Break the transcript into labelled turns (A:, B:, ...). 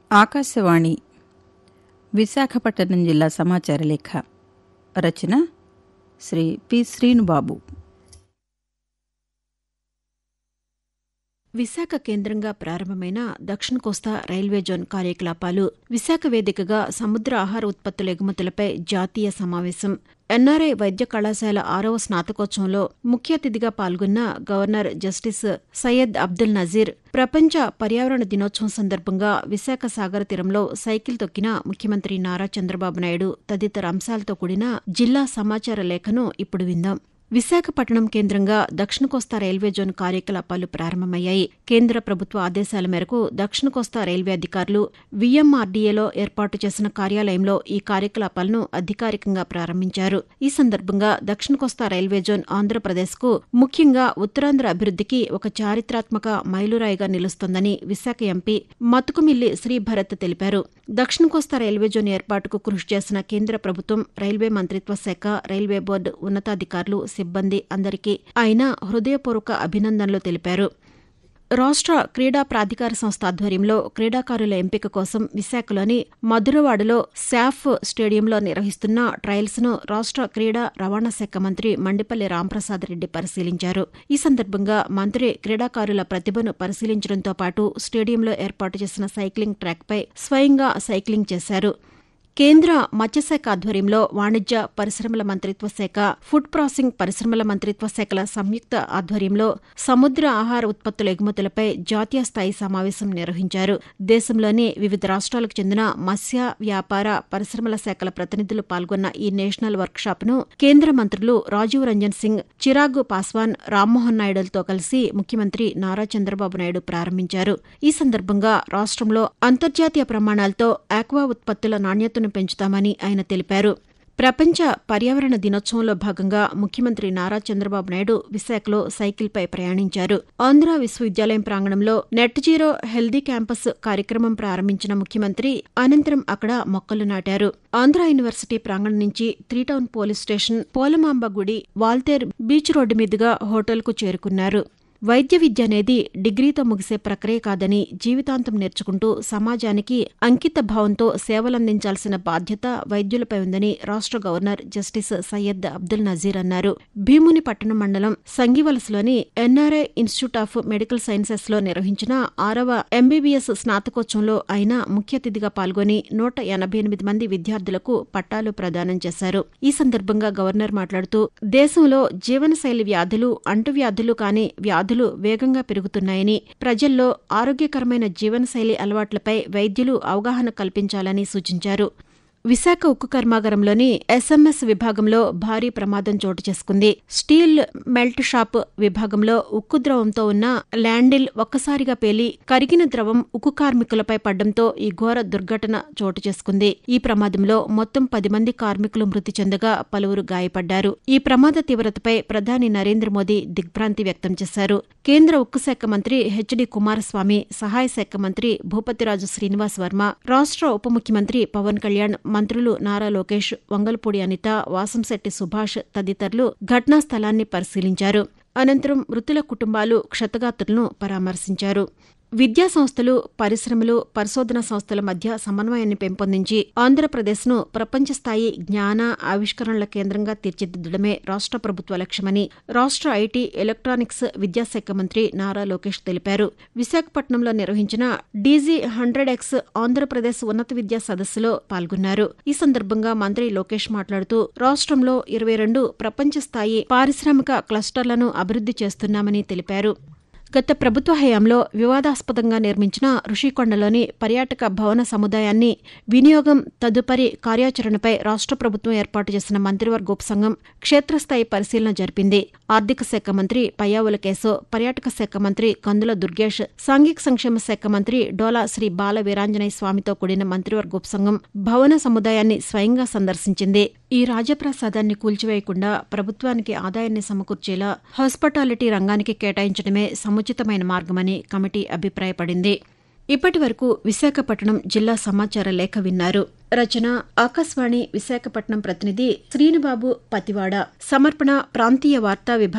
A: ఆకాశవాణి విశాఖపట్నం జిల్లా సమాచార లేఖ రచన శ్రీ పి శ్రీనుబాబు
B: విశాఖ కేంద్రంగా ప్రారంభమైన దక్షిణ కోస్తా రైల్వే జోన్ కార్యకలాపాలు విశాఖ వేదికగా సముద్ర ఆహార ఉత్పత్తుల ఎగుమతులపై జాతీయ సమావేశం ఎన్ఆర్ఐ వైద్య కళాశాల ఆరవ స్నాతకోత్సవంలో ముఖ్య అతిథిగా పాల్గొన్న గవర్నర్ జస్టిస్ సయ్యద్ అబ్దుల్ నజీర్ ప్రపంచ పర్యావరణ దినోత్సవం సందర్భంగా విశాఖ సాగర తీరంలో సైకిల్ తొక్కిన ముఖ్యమంత్రి నారా చంద్రబాబు నాయుడు తదితర అంశాలతో కూడిన జిల్లా సమాచార లేఖను ఇప్పుడు విందాం విశాఖపట్నం కేంద్రంగా దక్షిణ కోస్తా రైల్వే జోన్ కార్యకలాపాలు ప్రారంభమయ్యాయి కేంద్ర ప్రభుత్వ ఆదేశాల మేరకు దక్షిణ కోస్తా రైల్వే అధికారులు విఎంఆర్డీఏలో ఏర్పాటు చేసిన కార్యాలయంలో ఈ కార్యకలాపాలను అధికారికంగా ప్రారంభించారు ఈ సందర్భంగా దక్షిణ కోస్తా రైల్వే జోన్ ఆంధ్రప్రదేశ్కు ముఖ్యంగా ఉత్తరాంధ్ర అభివృద్ధికి ఒక చారిత్రాత్మక మైలురాయిగా నిలుస్తోందని విశాఖ ఎంపీ మతుకుమిల్లి శ్రీభరత్ తెలిపారు దక్షిణ కోస్తా రైల్వే జోన్ ఏర్పాటుకు కృషి చేసిన కేంద్ర ప్రభుత్వం రైల్వే మంత్రిత్వ శాఖ రైల్వే బోర్డు ఉన్నతాధికారులు సిబ్బంది అందరికీ ఆయన హృదయపూర్వక అభినందనలు తెలిపారు రాష్ట్ర క్రీడా ప్రాధికార సంస్థ ఆధ్వర్యంలో క్రీడాకారుల ఎంపిక కోసం విశాఖలోని మధురవాడలో శాఫ్ స్టేడియంలో నిర్వహిస్తున్న ట్రయల్స్ ను రాష్ట్ర క్రీడా రవాణా శాఖ మంత్రి మండిపల్లి రాంప్రసాద్ రెడ్డి పరిశీలించారు ఈ సందర్భంగా మంత్రి క్రీడాకారుల ప్రతిభను పరిశీలించడంతో పాటు స్టేడియంలో ఏర్పాటు చేసిన సైక్లింగ్ ట్రాక్పై స్వయంగా సైక్లింగ్ చేశారు కేంద్ర మత్స్యశాఖ ఆధ్వర్యంలో వాణిజ్య పరిశ్రమల మంత్రిత్వ శాఖ ఫుడ్ ప్రాసెసింగ్ పరిశ్రమల మంత్రిత్వ శాఖల సంయుక్త ఆధ్వర్యంలో సముద్ర ఆహార ఉత్పత్తుల ఎగుమతులపై జాతీయ స్థాయి సమావేశం నిర్వహించారు దేశంలోని వివిధ రాష్ట్రాలకు చెందిన మత్స్య వ్యాపార పరిశ్రమల శాఖల ప్రతినిధులు పాల్గొన్న ఈ నేషనల్ వర్క్షాప్ ను కేంద్ర మంత్రులు రాజీవ్ రంజన్ సింగ్ చిరాగ్ పాస్వాన్ రామ్మోహన్ నాయుడులతో కలిసి ముఖ్యమంత్రి నారా చంద్రబాబు నాయుడు ప్రారంభించారు ఈ సందర్భంగా రాష్ట్రంలో అంతర్జాతీయ ప్రమాణాలతో ఆక్వా ఉత్పత్తుల నాణ్యతను పెంచుతామని ఆయన తెలిపారు ప్రపంచ పర్యావరణ దినోత్సవంలో భాగంగా ముఖ్యమంత్రి నారా చంద్రబాబు నాయుడు విశాఖలో సైకిల్పై ప్రయాణించారు ఆంధ్ర విశ్వవిద్యాలయం ప్రాంగణంలో నెట్ జీరో హెల్దీ క్యాంపస్ కార్యక్రమం ప్రారంభించిన ముఖ్యమంత్రి అనంతరం అక్కడ మొక్కలు నాటారు ఆంధ్ర యూనివర్సిటీ ప్రాంగణం నుంచి త్రీటౌన్ పోలీస్ స్టేషన్ పోలమాంబ గుడి వాల్తేర్ బీచ్ రోడ్డు మీదుగా హోటల్కు చేరుకున్నారు వైద్య విద్య అనేది డిగ్రీతో ముగిసే ప్రక్రియ కాదని జీవితాంతం నేర్చుకుంటూ సమాజానికి అంకిత భావంతో సేవలందించాల్సిన బాధ్యత వైద్యులపై ఉందని రాష్ట్ర గవర్నర్ జస్టిస్ సయ్యద్ అబ్దుల్ నజీర్ అన్నారు భీముని పట్టణం మండలం సంగివలసలోని NRI institute of medical sciences లో నిర్వహించిన ఆరవ ఎంబీబీఎస్ స్నాతకోత్సవంలో ఆయన ముఖ్య అతిథిగా పాల్గొని నూట ఎనభై ఎనిమిది మంది విద్యార్థులకు పట్టాలు ప్రదానం చేశారు ఈ సందర్భంగా గవర్నర్ మాట్లాడుతూ దేశంలో జీవనశైలి వ్యాధులు అంటువ్యాధులు కాని వ్యాధులు వేగంగా పెరుగుతున్నాయని ప్రజల్లో ఆరోగ్యకరమైన జీవనశైలి అలవాట్లపై వైద్యులు అవగాహన కల్పించాలని సూచించారు విశాఖ ఉక్కు కర్మాగారంలోని ఎస్ఎంఎస్ విభాగంలో భారీ ప్రమాదం చోటు చేసుకుంది స్టీల్ మెల్ట్ షాప్ విభాగంలో ఉక్కు ద్రవంతో ఉన్న ల్యాండిల్ ఒక్కసారిగా పేలి కరిగిన ద్రవం ఉక్కు కార్మికులపై పడ్డంతో ఈ ఘోర దుర్ఘటన చోటు చేసుకుంది ఈ ప్రమాదంలో మొత్తం పది మంది కార్మికులు మృతి చెందగా పలువురు గాయపడ్డారు ఈ ప్రమాద తీవ్రతపై ప్రధాని నరేంద్ర మోదీ దిగ్భ్రాంతి వ్యక్తం చేశారు కేంద్ర ఉక్కు శాఖ మంత్రి హెచ్డి కుమారస్వామి సహాయ శాఖ మంత్రి భూపతిరాజు శ్రీనివాస్ వర్మ రాష్ట్ర ఉప ముఖ్యమంత్రి పవన్ కళ్యాణ్ మంత్రులు నారా లోకేష్ వంగల్పూడి అనిత వాసంశెట్టి సుభాష్ తదితరులు ఘటనా స్థలాన్ని పరిశీలించారు అనంతరం మృతుల కుటుంబాలు క్షతగాత్రులను పరామర్శించారు విద్యా సంస్థలు పరిశ్రమలు పరిశోధన సంస్థల మధ్య సమన్వయాన్ని పెంపొందించి ఆంధ్రప్రదేశ్ను ప్రపంచ స్థాయి జ్ఞాన ఆవిష్కరణల కేంద్రంగా తీర్చిదిద్దడమే రాష్ట్ర ప్రభుత్వ లక్ష్యమని రాష్ట్ర ఐటీ ఎలక్ట్రానిక్స్ విద్యాశాఖ మంత్రి నారా లోకేష్ తెలిపారు విశాఖపట్నంలో నిర్వహించిన డీజీ హండ్రెడ్ ఎక్స్ ఆంధ్రప్రదేశ్ ఉన్నత విద్యా సదస్సులో పాల్గొన్నారు ఈ సందర్భంగా మంత్రి లోకేష్ మాట్లాడుతూ రాష్ట్రంలో ఇరవై రెండు ప్రపంచ స్థాయి పారిశ్రామిక క్లస్టర్లను అభివృద్ధి చేస్తున్నామని తెలిపారు గత ప్రభుత్వ హయాంలో వివాదాస్పదంగా నిర్మించిన ఋషికొండలోని పర్యాటక భవన సముదాయాన్ని వినియోగం తదుపరి కార్యాచరణపై రాష్ట్ర ప్రభుత్వం ఏర్పాటు చేసిన మంత్రివర్గ ఉపసంఘం క్షేత్రస్థాయి పరిశీలన జరిపింది ఆర్థిక శాఖ మంత్రి పయ్యావుల కేశవ్ పర్యాటక శాఖ మంత్రి కందుల దుర్గేష్ సాంఘిక సంక్షేమ శాఖ మంత్రి డోలా శ్రీ బాల వీరాంజనేయ స్వామితో కూడిన మంత్రివర్గ ఉపసంఘం భవన సముదాయాన్ని స్వయంగా సందర్శించింది ఈ రాజప్రసాదాన్ని కూల్చివేయకుండా ప్రభుత్వానికి ఆదాయాన్ని సమకూర్చేలా హాస్పిటాలిటీ రంగానికి కేటాయించడమే సముచితమైన మార్గమని కమిటీ అభిప్రాయపడింది ఇప్పటి వరకు విశాఖపట్నం జిల్లా సమాచార లేఖ విన్నారు రచన ఆకాశవాణి విశాఖపట్నం ప్రతినిధి శ్రీనుబాబు పతివాడ సమర్పణ ప్రాంతీయ వార్తా విభాగం